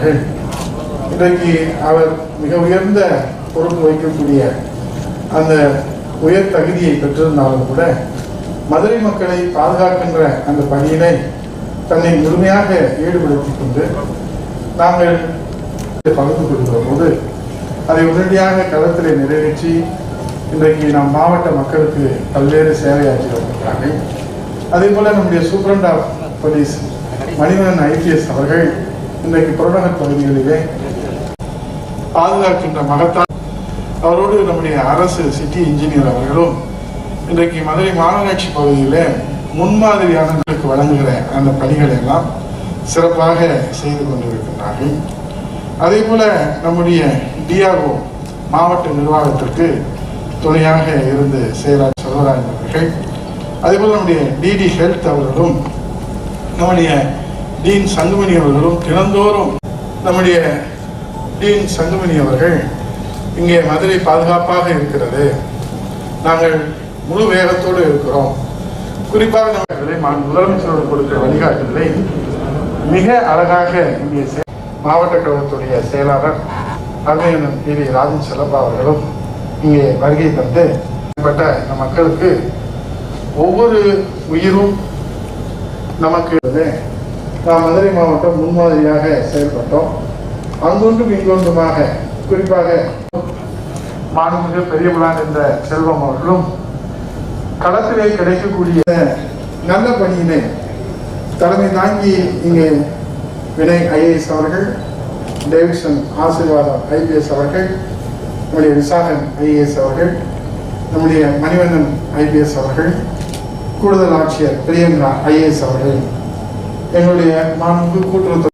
அவர்கள் இன்றைக்கு அவர் மிக உயர்ந்த பொறுப்பு வைக்கக்கூடிய அந்த உயர் தகுதியை பெற்றிருந்தாலும் கூட மதுரை மக்களை பாதுகாக்கின்ற அந்த பணியினை தன்னை முழுமையாக ஈடுபடுத்திக் கொண்டு நாங்கள் பகிர்ந்து கொள்கிற போது அதை உடனடியாக களத்திலே நிறைவேற்றி இன்றைக்கு நம் மாவட்ட மக்களுக்கு பல்வேறு சேவையாற்றி வருகிறார்கள் அதே போல நம்முடைய superintendent of police Manivannan IPS அவர்கள் இன்றைக்கு புறநகர் பகுதிகளிலே பாதுகாக்கின்ற மகத்தான அவரோடு நம்முடைய அரசு சிட்டி இன்ஜினியர் அவர்களும் இன்றைக்கு மதுரை மாநகராட்சி பகுதியில் முன்மாதிரியானவர்களுக்கு வழங்குகிற அந்த பணிகளை எல்லாம் சிறப்பாக செய்து கொண்டிருக்கின்றார்கள் அதே போல நம்முடைய டிஆர்ஓ மாவட்ட நிர்வாகத்திற்கு துணையாக இருந்து செயலாளர் செல்வராஜன் அவர்கள் அதே போல நம்முடைய டிடி ஹெல்த் அவர்களும் நம்முடைய டீன் சங்குமணி அவர்களும் தினந்தோறும் நம்முடைய டீன் சங்குமணி அவர்கள் இங்கே மதுரை பாதுகாப்பாக இருக்கிறது நாங்கள் முழு வேகத்தோடு இருக்கிறோம் குறிப்பாக நம்ம மா- முதலமைச்சர் கொடுக்கிற வழிகாட்டுதலை மிக அழகாக இங்கே செ- மாவட்ட கழகத்துடைய செயலாளர் அருமையண்ணன் பி வி ராஜன் செல்லப்பா அவர்களும் இங்கே வருகை தந்து பட்ட இந்த மக்களுக்கு ஒவ்வொரு உயிரும் நமக்கு வந்து நாம் மதுரை மாவட்டம் முன்மாதிரியாக செயல்பட்டோம் அங்கொன்றும் இங்கொன்றுமாக குறிப்பாக மாண்புமிகு பெரியபுலான் என்ற செல்வம் அவர்களும் களத்திலே கிடைக்கக்கூடிய நல்ல பணியினை தலைமை தாங்கி இங்கே வினய் ஐஏஎஸ் அவர்கள் டேவிட்சன் ஆசீர்வாதம் ஐபிஎஸ் அவர்கள் நம்முடைய விசாகன் ஐஏஎஸ் அவர்கள் நம்முடைய மணிவண்ணன் ஐபிஎஸ் அவர்கள் கூடுதல் ஆட்சியர் பிரியங்கா ஐஏஎஸ் அவர்கள் எங்களுடைய மாண்பு கூட்டுறவு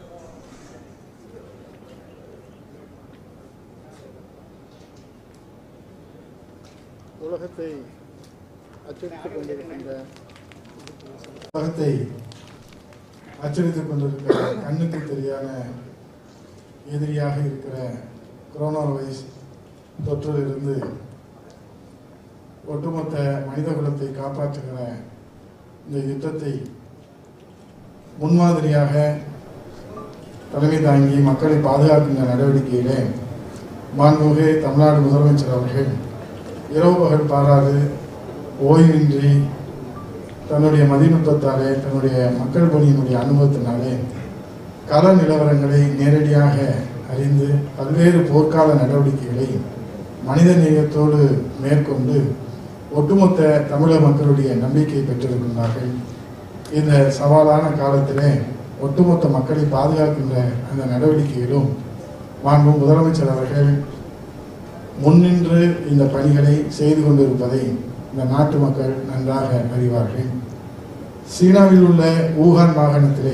உலகத்தை அச்சுறுத்திக் கொண்டிருக்கின்ற உலகத்தை அச்சுறுத்திக் கொண்டிருக்கிற கண்ணுக்கு தெரியாத எதிரியாக இருக்கிற கொரோனா வைரஸ் தொற்றிலிருந்து ஒட்டுமொத்த மனித குலத்தை காப்பாற்றுகிற இந்த யுத்தத்தை முன்மாதிரியாக தலைமை தாங்கி மக்களை பாதுகாக்கின்ற நடவடிக்கையிலே மாண்புமிகு தமிழ்நாடு முதலமைச்சர் அவர்கள் இரவு பகல் பாராது ஓய்வின்றி தன்னுடைய மதிநுட்பத்தாலே தன்னுடைய மக்கள் பணியினுடைய அனுபவத்தினாலே கள நிலவரங்களை நேரடியாக அறிந்து பல்வேறு போர்க்கால நடவடிக்கைகளை மனித நேயத்தோடு மேற்கொண்டு ஒட்டுமொத்த தமிழக மக்களுடைய நம்பிக்கை பெற்றிருக்கின்றார்கள் இந்த சவாலான காலத்திலே ஒட்டுமொத்த மக்களை பாதுகாக்கின்ற அந்த நடவடிக்கையிலும் மாண்பு முதலமைச்சர் அவர்கள் முன்னின்று இந்த பணிகளை செய்து கொண்டிருப்பதை இந்த நாட்டு மக்கள் நன்றாக அறிவார்கள் சீனாவில் உள்ள ஊகான் மாகாணத்திலே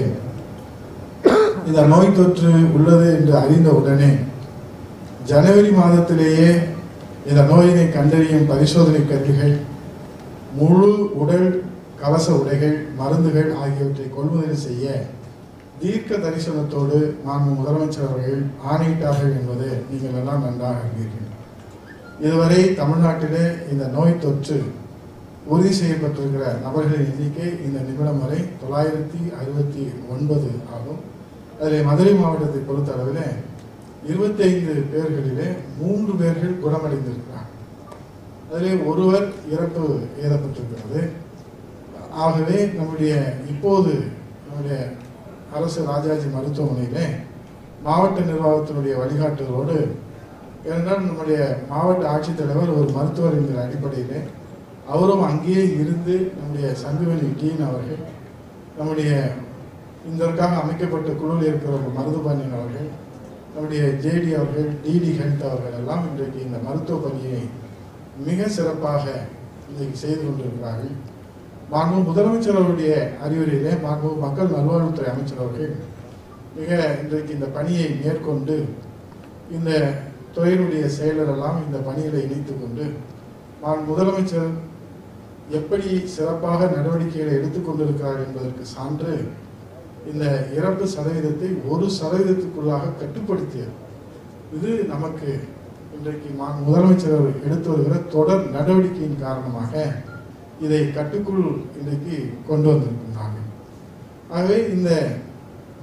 இந்த நோய் தொற்று உள்ளது என்று அறிந்த உடனே ஜனவரி மாதத்திலேயே இந்த நோயினை கண்டறியும் பரிசோதனை கருவிகள் முழு உடல் கவச உடைகள் மருந்துகள் ஆகியவற்றை கொள்முதல் செய்ய தீர்க்க தரிசனத்தோடு மாண்பு முதலமைச்சர் அவர்கள் ஆணையிட்டார்கள் என்பது நீங்கள் எல்லாம் நன்றாக அறிவீர்கள் இதுவரை தமிழ்நாட்டிலே இந்த நோய் தொற்று உறுதி செய்யப்பட்டிருக்கிற நபர்களின் எண்ணிக்கை இந்த நிமிடம் வரை தொள்ளாயிரத்தி அறுபத்தி ஒன்பது ஆகும் அதில் மதுரை மாவட்டத்தை பொறுத்த அளவில் இருபத்தைந்து பேர்களிலே மூன்று பேர்கள் குணமடைந்திருக்கிறார் அதிலே ஒருவர் இறப்பு ஏறப்பட்டிருக்கிறது ஆகவே நம்முடைய இப்போது நம்முடைய அரசு ராஜாஜி மருத்துவமனையிலே மாவட்ட நிர்வாகத்தினுடைய வழிகாட்டுதலோடு ஏனென்றால் நம்முடைய மாவட்ட ஆட்சித்தலைவர் ஒரு மருத்துவர் என்கிற அடிப்படையிலே அவரும் அங்கேயே இருந்து நம்முடைய சங்குவெளி டீன் அவர்கள் நம்முடைய இதற்காக அமைக்கப்பட்ட குழுவில் இருக்கிற ஒரு மருதுபாண்டியன் அவர்கள் நம்முடைய ஜேடி அவர்கள் டிடி ஹெல்த் அவர்கள் எல்லாம் இன்றைக்கு இந்த மருத்துவ பணியை மிக சிறப்பாக இன்றைக்கு செய்து கொண்டிருக்கிறார்கள் மாண்பு முதலமைச்சர் அவருடைய அறிவுரையிலே மாண்பு மக்கள் நல்வாழ்வுத்துறை அமைச்சர் அவர்கள் மிக இன்றைக்கு இந்த பணியை மேற்கொண்டு இந்த துறையினுடைய செயலர் எல்லாம் இந்த பணிகளை இணைத்துக் கொண்டு நான் முதலமைச்சர் எப்படி சிறப்பாக நடவடிக்கைகளை எடுத்துக்கொண்டிருக்கிறார் என்பதற்கு சான்று இந்த இறப்பு சதவீதத்தை ஒரு சதவீதத்துக்குள்ளாக கட்டுப்படுத்தியது இது நமக்கு இன்றைக்கு மா- முதலமைச்சர் அவர் எடுத்து வருகிற தொடர் நடவடிக்கையின் காரணமாக இதை கட்டுக்குள் இன்றைக்கு கொண்டு வந்திருக்கின்றார்கள் ஆகவே இந்த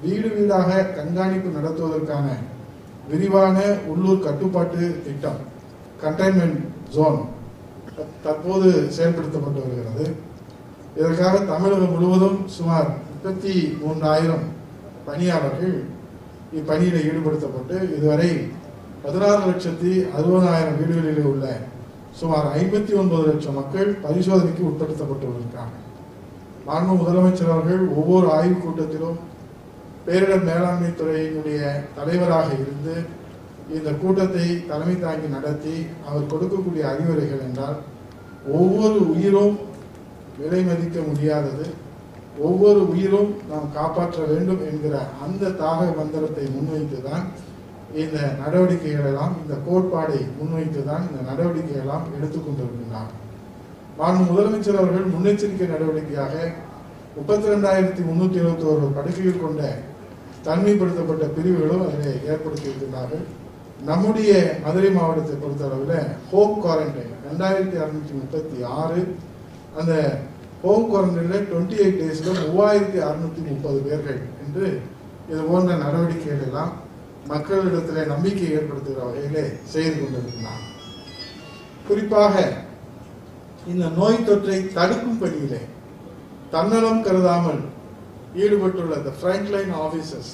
வீடு வீடாக கண்காணிப்பு நடத்துவதற்கான விரிவான உள்ளூர் கட்டுப்பாட்டு திட்டம் கண்டெய்ன்மெண்ட் ஜோன் தற்போது செயல்படுத்தப்பட்டு வருகிறது இதற்காக தமிழகம் முழுவதும் சுமார் முப்பத்தி மூன்றாயிரம் பணியாளர்கள் இப்பணியில் ஈடுபடுத்தப்பட்டு இதுவரை பதினாறு லட்சத்தி அறுபதாயிரம் வீடுகளில் உள்ள சுமார் ஐம்பத்தி ஒன்பது லட்சம் மக்கள் பரிசோதனைக்கு உட்படுத்தப்பட்டு வருகிறார்கள் மாண்பு முதலமைச்சர் அவர்கள் ஒவ்வொரு ஆய்வுக் கூட்டத்திலும் பேரிடர் மேலாண்மை துறையினுடைய தலைவராக இருந்து இந்த கூட்டத்தை தலைமை தாங்கி நடத்தி அவர் கொடுக்கக்கூடிய அறிவுரைகள் என்றால் ஒவ்வொரு உயிரும் விலை மதிக்க முடியாதது ஒவ்வொரு உயிரும் நாம் காப்பாற்ற வேண்டும் என்கிற அந்த தாக மந்திரத்தை முன்வைத்து தான் இந்த நடவடிக்கைகள் எல்லாம் இந்த கோட்பாடை முன்வைத்து தான் இந்த நடவடிக்கைகள் எல்லாம் எடுத்துக்கொண்டிருக்கின்றார் மாண்பு முதலமைச்சர் அவர்கள் முன்னெச்சரிக்கை நடவடிக்கையாக முப்பத்தி ரெண்டாயிரத்தி முன்னூத்தி எழுபத்தி ஒரு படுக்கைகள் கொண்ட தனிமைப்படுத்தப்பட்ட பிரிவுகளும் அதில் ஏற்படுத்தியிருக்கிறார்கள் நம்முடைய மதுரை மாவட்டத்தை பொறுத்தளவில் ஹோம் குவாரண்டைன் ரெண்டாயிரத்தி அறுநூற்றி முப்பத்தி ஆறு அந்த ஹோம் குவாரண்டைனில் டுவெண்ட்டி எயிட் டேஸில் மூவாயிரத்தி அறுநூற்றி முப்பது பேர்கள் என்று இது போன்ற நடவடிக்கைகள் எல்லாம் மக்களிடத்தில் நம்பிக்கை ஏற்படுத்துகிற வகையிலே செய்து கொண்டிருக்கிறார் குறிப்பாக இந்த நோய் தொற்றை தடுக்கும் பணியிலே தன்னலம் கருதாமல் ஈடுபட்டுள்ள the frontline ஆபீசர்ஸ்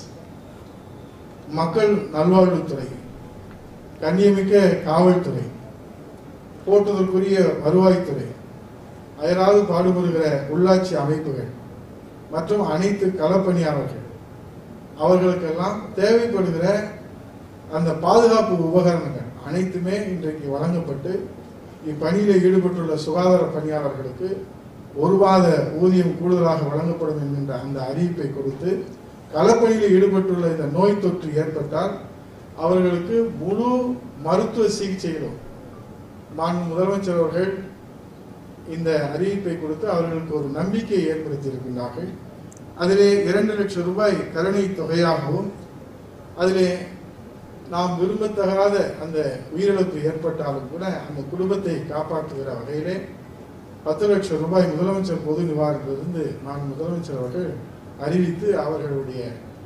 மக்கள் நல்வாழ்வுத்துறை கண்ணியமிக்க காவல்துறை போற்றுதற்குரிய வருவாய்த்துறை அயராது பாடுபடுகிற உள்ளாட்சி அமைப்புகள் மற்றும் அனைத்து களப்பணியாளர்கள் அவர்களுக்கெல்லாம் தேவைப்படுகிற அந்த பாதுகாப்பு உபகரணங்கள் அனைத்துமே இன்றைக்கு வழங்கப்பட்டு இப்பணியில் ஈடுபட்டுள்ள சுகாதார பணியாளர்களுக்கு ஒரு மாத ஊதியம் கூடுதலாக வழங்கப்படும் என்கின்ற அந்த அறிவிப்பை கொடுத்து களப்பணியில் ஈடுபட்டுள்ள இந்த நோய் தொற்று ஏற்பட்டால் அவர்களுக்கு முழு மருத்துவ சிகிச்சைகளும் மாண்பு முதலமைச்சர் அவர்கள் இந்த அறிவிப்பை கொடுத்து அவர்களுக்கு ஒரு நம்பிக்கையை ஏற்படுத்தி இருக்கின்றார்கள் அதிலே இரண்டு லட்சம் ரூபாய் கருணை தொகையாகவும் அதிலே நாம் விரும்பத்தகாத அந்த உயிரிழப்பு ஏற்பட்டாலும் கூட அந்த குடும்பத்தை காப்பாற்றுகிற வகையிலே பத்து லட்சம் ரூபாய் முதலமைச்சர் பொது நிவாரணத்திலிருந்து நான் முதலமைச்சர் அவர்கள் அறிவித்து அவர்களுடைய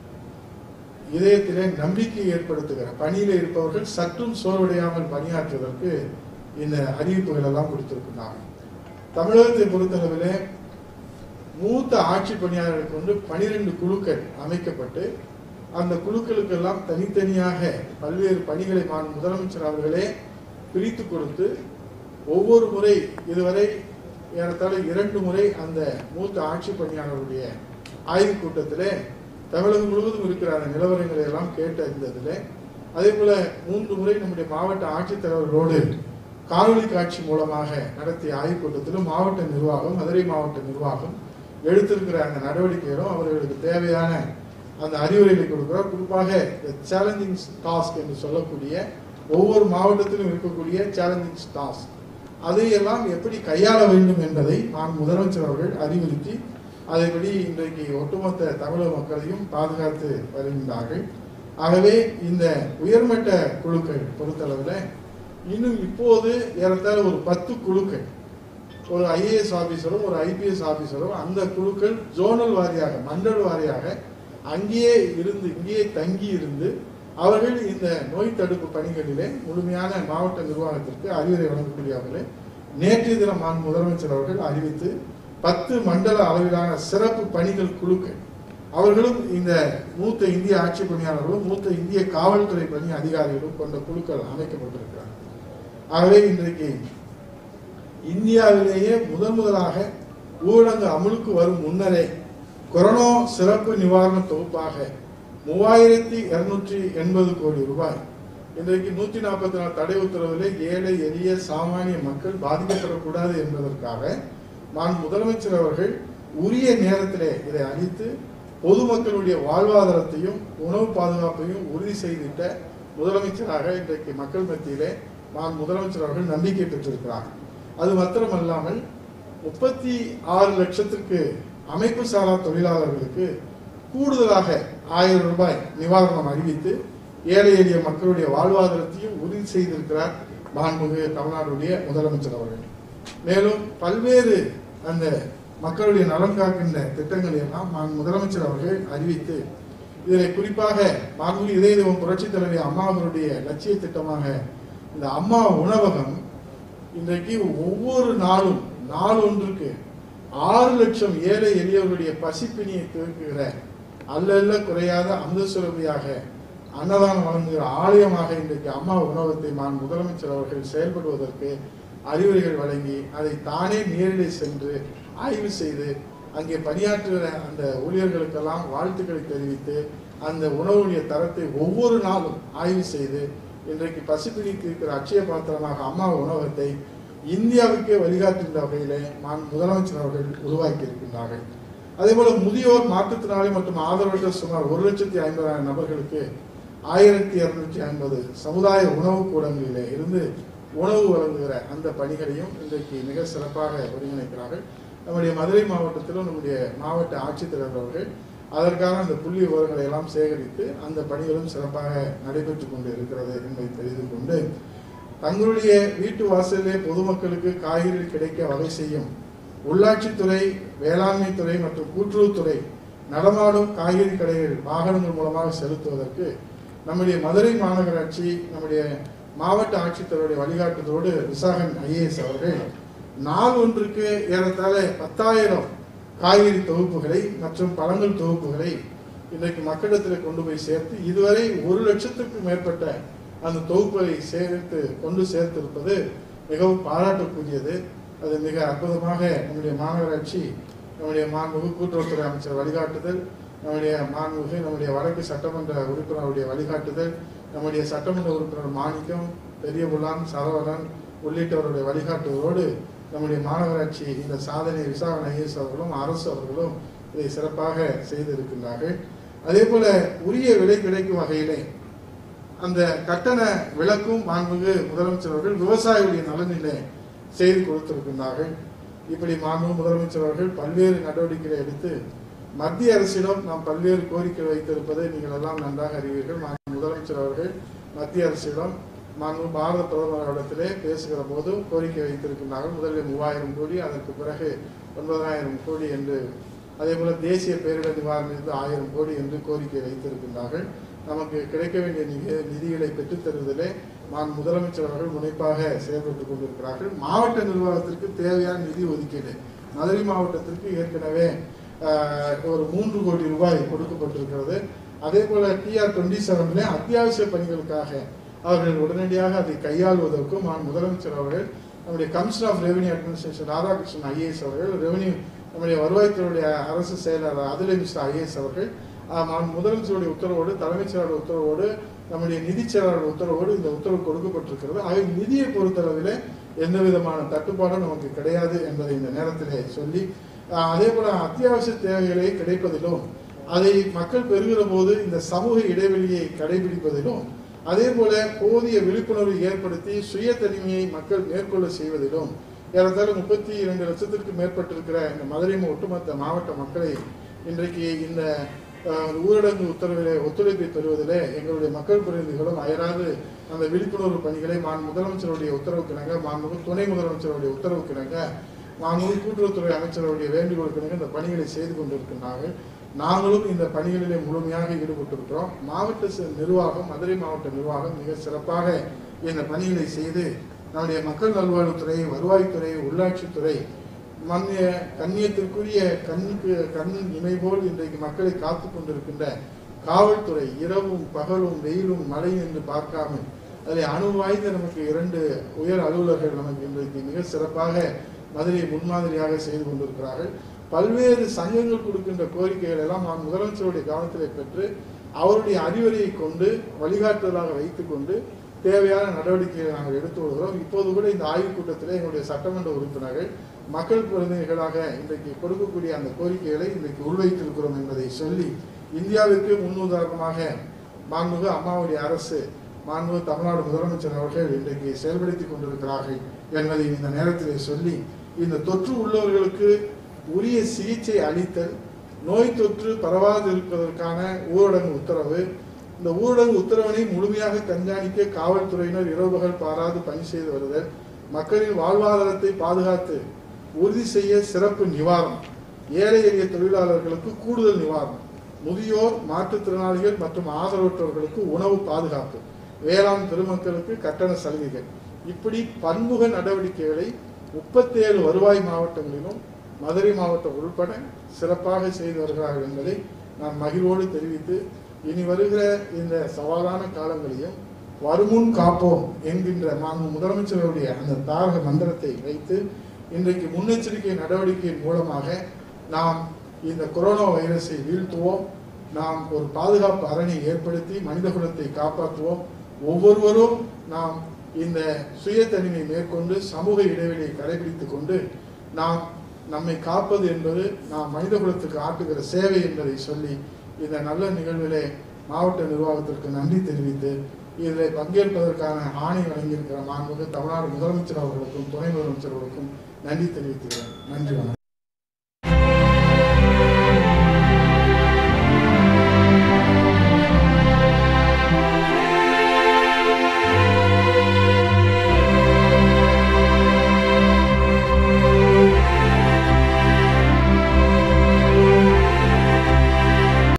இதயத்திலே நம்பிக்கை ஏற்படுத்துகிற பணியில இருப்பவர்கள் சற்றும் சோர்வடையாமல் பணியாற்றுவதற்கு இந்த அறிவிப்புகள் எல்லாம் கொடுத்திருக்கிறாங்க தமிழகத்தை பொறுத்தளவிலே மூத்த ஆட்சி பணியாளர்களை கொண்டு பனிரெண்டு குழுக்கள் அமைக்கப்பட்டு அந்த குழுக்களுக்கெல்லாம் தனித்தனியாக பல்வேறு பணிகளை மாண்பு முதலமைச்சர் அவர்களே பிரித்து கொடுத்து ஒவ்வொரு முறை இதுவரை ஏறத்தாழ இரண்டு முறை அந்த மூத்த ஆட்சி பணியாளருடைய ஆய்வுக் கூட்டத்திலே தமிழகம் முழுவதும் இருக்கிற அந்த நிலவரங்களை எல்லாம் கேட்டு அறிந்ததிலே அதே போல மூன்று முறை நம்முடைய மாவட்ட ஆட்சித்தலைவர்களோடு காணொலி காட்சி மூலமாக நடத்திய ஆய்வுக் கூட்டத்திலும் மாவட்ட நிர்வாகம் மதுரை மாவட்ட நிர்வாகம் எடுத்திருக்கிற அந்த நடவடிக்கைகளும் அவர்களுக்கு தேவையான அந்த அறிவுரைகளை கொடுக்கிறார் குறிப்பாக சேலஞ்சிங் டாஸ்க் என்று சொல்லக்கூடிய ஒவ்வொரு மாவட்டத்திலும் இருக்கக்கூடிய சேலஞ்சிங் டாஸ்க் அதையெல்லாம் எப்படி கையாள வேண்டும் என்பதை நான் முதலமைச்சர் அவர்கள் அறிவுறுத்தி அதைப்படி இன்றைக்கு ஒட்டுமொத்த தமிழக மக்களையும் பாதுகாத்து வருகின்றார்கள் ஆகவே இந்த உயர்மட்ட குழுக்கள் பொறுத்தளவில் இன்னும் இப்போது ஏறத்தாழ ஒரு பத்து குழுக்கள் ஒரு ஐஏஎஸ் ஆபீசரும் ஒரு ஐபிஎஸ் ஆபீசரும் அந்த குழுக்கள் ஜோனல் வாரியாக மண்டல் வாரியாக அங்கேயே இருந்து இங்கேயே தங்கி இருந்து அவர்கள் இந்த நோய் தடுப்பு பணிகளிலே முழுமையான மாவட்ட நிர்வாகத்திற்கு அறிவுரை வழங்கக்கூடிய வகையில் நேற்றைய தினம் மாண்பு முதலமைச்சர் அவர்கள் அறிவித்து பத்து மண்டல அளவிலான சிறப்பு பணிகள் குழுக்கள் அவர்களும் இந்த மூத்த இந்திய ஆட்சி பணியாளர்களும் மூத்த இந்திய காவல்துறை பணி அதிகாரிகளும் கொண்ட குழுக்கள் அமைக்கப்பட்டிருக்கிறார் ஆகவே இன்றைக்கு இந்தியாவிலேயே முதன் முதலாக ஊரடங்கு அமலுக்கு வரும் முன்னரே கொரோனா சிறப்பு நிவாரண தொகுப்பாக மூவாயிரத்தி இருநூற்றி எண்பது கோடி ரூபாய் இன்றைக்கு நூத்தி நாற்பத்தி நாலு தடை உத்தரவிலே ஏழை எளிய சாமானிய மக்கள் பாதிக்கப்படக்கூடாது என்பதற்காக நான் முதலமைச்சர் அவர்கள் உரிய நேரத்திலே இதை அளித்து பொதுமக்களுடைய வாழ்வாதாரத்தையும் உணவு பாதுகாப்பையும் உறுதி செய்திட்ட முதலமைச்சராக இன்றைக்கு மக்கள் மத்தியிலே நான் முதலமைச்சர் அவர்கள் நம்பிக்கை பெற்றிருக்கிறார் அது மாத்திரமல்லாமல் முப்பத்தி ஆறு லட்சத்திற்கு அமைப்பு சாரா தொழிலாளர்களுக்கு கூடுதலாக ஆயிரம் ரூபாய் நிவாரணம் அறிவித்து ஏழை எளிய மக்களுடைய வாழ்வாதாரத்தையும் உறுதி செய்திருக்கிறார் மாண்புமிகு தமிழ்நாடுடைய முதலமைச்சர் அவர்கள் மேலும் பல்வேறு அந்த மக்களுடைய நலன் காக்கின்ற திட்டங்களை எல்லாம் நான் முதலமைச்சர் அவர்கள் அறிவித்து இதில் குறிப்பாக மாண்புமிகு இதய தெய்வம் புரட்சித் தலைவி அம்மா அவருடைய லட்சிய திட்டமாக இந்த அம்மா உணவகம் இன்றைக்கு ஒவ்வொரு நாளும் நாள் ஒன்றுக்கு ஆறு லட்சம் ஏழை எளியவர்களுடைய பசிப்பினியை துவக்குகிற அல்லல்ல குறையாத அமுத சுரபியாக அன்னதானம் வழங்குகிற ஆலயமாக இன்றைக்கு அம்மா உணவகத்தை நான் முதலமைச்சர் அவர்கள் செயல்படுவதற்கு அறிவுரைகள் வழங்கி அதை தானே நேரில் சென்று ஆய்வு செய்து அங்கே பணியாற்றுகிற அந்த ஊழியர்களுக்கெல்லாம் வாழ்த்துக்களை தெரிவித்து அந்த உணவுடைய தரத்தை ஒவ்வொரு நாளும் ஆய்வு செய்து இன்றைக்கு பசிப்பிடிக்கு இருக்கிற அட்சய பாத்திரமாக அம்மா உணவகத்தை இந்தியாவுக்கே வழிகாட்டுகின்ற வகையிலே நான் முதலமைச்சர் அவர்கள் உருவாக்கி இருக்கின்றார்கள் அதே போல முதியோர் மாற்றுத்திறனாளி மற்றும் ஆதரவற்ற சுமார் ஒரு லட்சத்தி ஐம்பதாயிரம் நபர்களுக்கு ஆயிரத்தி இருநூற்றி ஐம்பது சமுதாய உணவு கூடங்களிலே இருந்து உணவு வழங்குகிற அந்த பணிகளையும் இன்றைக்கு மிக சிறப்பாக ஒருங்கிணைக்கிறார்கள் நம்முடைய மதுரை மாவட்டத்திலும் நம்முடைய மாவட்ட ஆட்சித்தலைவர் அவர்கள் அதற்கான அந்த புள்ளி விவரங்களை எல்லாம் சேகரித்து அந்த பணிகளும் சிறப்பாக நடைபெற்று கொண்டு இருக்கிறது என்பதை தெரிந்து கொண்டு தங்களுடைய வீட்டு வாசலிலே பொதுமக்களுக்கு காய்கறி கிடைக்க வகை செய்யும் உள்ளாட்சித்துறை வேளாண்மை துறை மற்றும் கூட்டுறவுத்துறை நடமாடும் காய்கறி கடைகள் வாகனங்கள் மூலமாக செலுத்துவதற்கு நம்முடைய மதுரை மாநகராட்சி நம்முடைய மாவட்ட ஆட்சித்தலைவருடைய வழிகாட்டுதலோடு விசாகன் ஐஏஎஸ் அவர்கள் நாள் ஒன்றுக்கு ஏறத்தாழ பத்தாயிரம் காய்கறி தொகுப்புகளை மற்றும் பழங்கள் தொகுப்புகளை இன்றைக்கு மக்களிடத்தில் கொண்டு போய் சேர்த்து இதுவரை ஒரு லட்சத்துக்கும் மேற்பட்ட அந்த தொகுப்புகளை சேர்த்து கொண்டு சேர்த்திருப்பது மிகவும் பாராட்டக்கூடியது அது மிக அற்புதமாக நம்முடைய மாநகராட்சி நம்முடைய மாண்புமிகு கூட்டுறவுத்துறை அமைச்சர் வழிகாட்டுதல் நம்முடைய மாண்புமிகு நம்முடைய வடக்கு சட்டமன்ற உறுப்பினருடைய வழிகாட்டுதல் நம்முடைய சட்டமன்ற உறுப்பினர் மாணிக்கம் பெரியபுல்லான் சரவணன் உள்ளிட்டவருடைய வழிகாட்டுதலோடு நம்முடைய மாநகராட்சி இந்த சாதனை விசாரணை ஐஎஸ் அவர்களும் அரசு அவர்களும் இதை சிறப்பாக செய்திருக்கின்றார்கள் அதே போல உரிய விலை கிடைக்கும் வகையிலே அந்த கட்டண விலக்கும் மாண்புமிகு முதலமைச்சர் அவர்கள் விவசாயிகளுடைய நலனிலே செய்து கொடுத்திருக்கின்றார்கள் இப்படி மாண்புமிகு முதலமைச்சர் அவர்கள் பல்வேறு நடவடிக்கைகளை எடுத்து மத்திய அரசிடம் நாம் பல்வேறு கோரிக்கை வைத்திருப்பதை நீங்கள் எல்லாம் நன்றாக அறிவீர்கள் மாண்புமிகு முதலமைச்சர் அவர்கள் மத்திய அரசிடம் மாண்பு பாரத பிரதமரிடத்திலே பேசுகிற போது கோரிக்கை வைத்திருக்கின்றார்கள் முதலில் மூவாயிரம் கோடி அதற்கு பிறகு ஒன்பதாயிரம் கோடி என்று அதே போல தேசிய பேரிடர் நிவாரணத்திற்கு ஆயிரம் கோடி என்று கோரிக்கை வைத்திருக்கின்றார்கள் நமக்கு கிடைக்க வேண்டிய நிதி- நிதிகளை பெற்றுத் தருவதிலே நான் முதலமைச்சர் அவர்கள் முனைப்பாக செயல்பட்டுக் கொண்டிருக்கிறார்கள் மாவட்ட நிர்வாகத்திற்கு தேவையான நிதி ஒதுக்கீடு மதுரை மாவட்டத்திற்கு ஏற்கனவே ஆஹ், ஒரு மூன்று கோடி ரூபாய் கொடுக்கப்பட்டிருக்கிறது அதே போல டிஆர் டுவெண்ட்டி செவன்ல அத்தியாவசிய பணிகளுக்காக அவர்கள் உடனடியாக அதை கையாளுவதற்கும் நான் முதலமைச்சர் அவர்கள் நம்முடைய commissioner of revenue administration Radhakrishnan IAS அவர்கள் ரெவன்யூ நம்முடைய வருவாய்த்துறையுடைய அரசு செயலாளர் அதுலை மிஸ்ரா ஐஏஎஸ் அவர்கள் ஆஹ், மாண்பு முதலமைச்சருடைய உத்தரவோடு தலைமைச் செயலாளர் உத்தரவோடு நம்முடைய நிதிச் செயலாளர் உத்தரவோடு இந்த உத்தரவு கொடுக்கப்பட்டிருக்கிறது ஆக நிதியை பொறுத்தளவிலே எந்த விதமான தட்டுப்பாடும் நமக்கு கிடையாது என்பதை இந்த நேரத்திலே சொல்லி ஆஹ், அதே போல அத்தியாவசிய தேவைகளை கிடைப்பதிலும் அதை மக்கள் பெறுகிற போது இந்த சமூக இடைவெளியை கடைபிடிப்பதிலும் அதே போல போதிய விழிப்புணர்வு ஏற்படுத்தி சுய தனிமையை மக்கள் மேற்கொள்ள செய்வதிலும் ஏறத்தாழ முப்பத்தி இரண்டு லட்சத்திற்கு மேற்பட்டிருக்கிற இந்த மதுரை ஒட்டுமொத்த மாவட்ட மக்களை இன்றைக்கு இந்த அஹ், ஊரடங்கு உத்தரவிலே ஒத்துழைப்பை தருவதிலே எங்களுடைய மக்கள் பிரதிநிதிகளும் அயராது அந்த விழிப்புணர்வு பணிகளை மான் முதலமைச்சருடைய உத்தரவுக்கிணங்க மாண்புமிகு துணை முதலமைச்சருடைய உத்தரவுக்கிணங்க மாண்புமிகு கூட்டுறவுத்துறை அமைச்சருடைய வேண்டுகோளுக்கிணங்க இந்த பணிகளை செய்து கொண்டிருக்கின்றார்கள் நாங்களும் இந்த பணிகளிலே முழுமையாக ஈடுபட்டிருக்கிறோம் மாவட்ட ச- நிர்வாகம் மதுரை மாவட்ட நிர்வாகம் மிக சிறப்பாக இந்த பணிகளை செய்து நம்முடைய மக்கள் நல்வாழ்வுத்துறை வருவாய்த்துறை உள்ளாட்சித்துறை மன்னிய கண்ணியத்திற்குரிய கண்ணுக்கு கண் இமை போல் இன்றைக்கு மக்களை காத்து கொண்டிருக்கின்ற காவல்துறை இரவும் பகலும் வெயிலும் மழை என்று பார்க்காமல் அதில் அணு வாய்ந்த நமக்கு இரண்டு உயர் அலுவலர்கள் நமக்கு இன்றைக்கு மிக சிறப்பாக மதுரையை முன்மாதிரியாக செய்து கொண்டிருக்கிறார்கள் பல்வேறு சங்கங்கள் கொடுக்கின்ற கோரிக்கைகள் எல்லாம் நான் முதலமைச்சருடைய கவனத்திலே பெற்று அவருடைய அறிவுரையை கொண்டு வழிகாட்டுதலாக வைத்துக்கொண்டு தேவையான நடவடிக்கைகளை நாங்கள் எடுத்து வருகிறோம் இப்போது கூட இந்த ஆய்வுக் கூட்டத்திலே எங்களுடைய சட்டமன்ற உறுப்பினர்கள் மக்கள் பிரதிநிதிகளாக இன்றைக்கு கொடுக்கக்கூடிய அந்த கோரிக்கைகளை இன்றைக்கு உள்வைத்திருக்கிறோம் என்பதை சொல்லி இந்தியாவிற்கு முன்னுதாரணமாக மாண்புமிகு அம்மாவுடைய அரசு மாண்புமிகு தமிழ்நாடு முதலமைச்சர் அவர்கள் இன்றைக்கு செயல்படுத்திக் கொண்டிருக்கிறார்கள் என்பதை இந்த நேரத்திலே சொல்லி இந்த தொற்று உள்ளவர்களுக்கு உரிய சிகிச்சை அளித்தல் நோய் தொற்று பரவாது இருப்பதற்கான ஊரடங்கு உத்தரவு இந்த ஊரடங்கு உத்தரவினை முழுமையாக கண்காணிக்க காவல்துறையினர் இரவு பகல் பாராது பணி செய்து வருதல் மக்களின் வாழ்வாதாரத்தை பாதுகாத்து உறுதி செய்ய சிறப்பு நிவாரணம் ஏழை எளிய தொழிலாளர்களுக்கு கூடுதல் நிவாரணம் முதியோர் மாற்றுத்திறனாளிகள் மற்றும் ஆதரவற்றவர்களுக்கு உணவு பாதுகாப்பு வேளாண் பெருமக்களுக்கு கட்டண சலுகைகள் இப்படி பன்முக நடவடிக்கைகளை முப்பத்தேழு வருவாய் மாவட்டங்களிலும் மதுரை மாவட்டம் உள்பட சிறப்பாக செய்து வருகிறார்கள் என்பதை நான் மகிழ்வோடு தெரிவித்து இனி வருகிற இந்த சவாலான காலங்களையும் வருமுன் காப்போம் என்கின்ற மாண்பு முதலமைச்சருடைய அந்த தாரக மந்திரத்தை வைத்து இன்றைக்கு முன்னெச்சரிக்கை நடவடிக்கையின் மூலமாக நாம் இந்த கொரோனா வைரஸை வீழ்த்துவோம் நாம் ஒரு பாதுகாப்பு அரணை ஏற்படுத்தி மனிதகுலத்தை காப்பாற்றுவோம் ஒவ்வொருவரும் நாம் இந்த சுய தனிமை மேற்கொண்டு சமூக இடைவெளியை கடைபிடித்துக் கொண்டு நாம் நம்மை காப்பது என்பது நாம் மனிதகுலத்துக்கு ஆற்றுகிற சேவை என்பதை சொல்லி இந்த நல்ல நிகழ்விலே மாவட்ட நிர்வாகத்திற்கு நன்றி தெரிவித்து இதில் பங்கேற்பதற்கான ஆணை வழங்கியிருக்கிற மாண்புமிகு தமிழ்நாடு முதலமைச்சர் அவர்களுக்கும் துணை முதலமைச்சர் அவர்களுக்கும் நன்றி தெரிவித்துக்கிறேன் நன்றி வணக்கம்